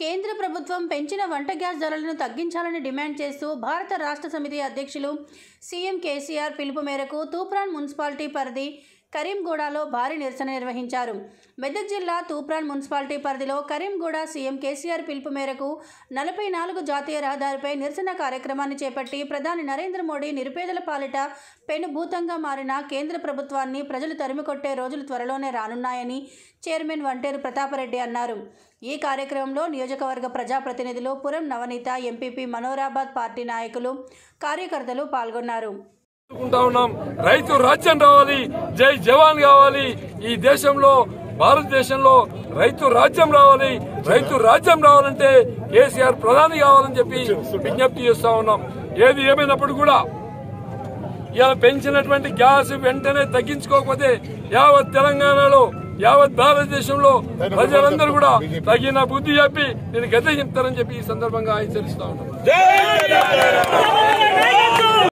కేంద్ర ప్రభుత్వం పెంచిన వంట గ్యాస్ ధరలను తగ్గించాలని డిమాండ్ చేస్తూ భారత రాష్ట్ర సమితి అధ్యక్షులు సీఎం కేసీఆర్ పిలుపు మేరకు తూప్రాన్ మున్సిపాలిటీ పరిధి కరీంగూడలో భారీ నిరసన నిర్వహించారు మెదక్ జిల్లా తూప్రాన్ మున్సిపాలిటీ పరిధిలో కరీంగూడ సీఎం కేసీఆర్ పిలుపు మేరకు నలభై నాలుగు జాతీయ రహదారిపై నిరసన కార్యక్రమాన్ని చేపట్టి ప్రధాని నరేంద్ర మోడీ నిరుపేదల పాలిట పెనుభూతంగా మారిన కేంద్ర ప్రభుత్వాన్ని ప్రజలు తరిమికొట్టే రోజులు త్వరలోనే రానున్నాయని చైర్మన్ వంటేరు ప్రతాపరెడ్డి అన్నారు ఈ కార్యక్రమంలో నియోజకవర్గ ప్రజాప్రతినిధులు పురం నవనీత ఎంపీపీ మనోరాబాద్ పార్టీ నాయకులు కార్యకర్తలు పాల్గొన్నారు అనుకుంటా ఉన్నాం రైతు రాజ్యం రావాలి జై జవాన్ కావాలి ఈ దేశంలో భారతదేశంలో రైతు రాజ్యం రావాలి రైతు రాజ్యం రావాలంటే కేసీఆర్ ప్రధాని కావాలని చెప్పి విజ్ఞప్తి చేస్తా ఉన్నాం ఏది ఏమైనప్పుడు కూడా ఇలా పెంచినటువంటి గ్యాస్ వెంటనే తగ్గించుకోకపోతే యావత్ తెలంగాణలో యావత్ భారతదేశంలో ప్రజలందరూ కూడా తగిన బుద్ధి చెప్పి నేను గత చెప్తారని చెప్పి ఈ సందర్భంగా హెచ్చరిస్తా ఉన్నాం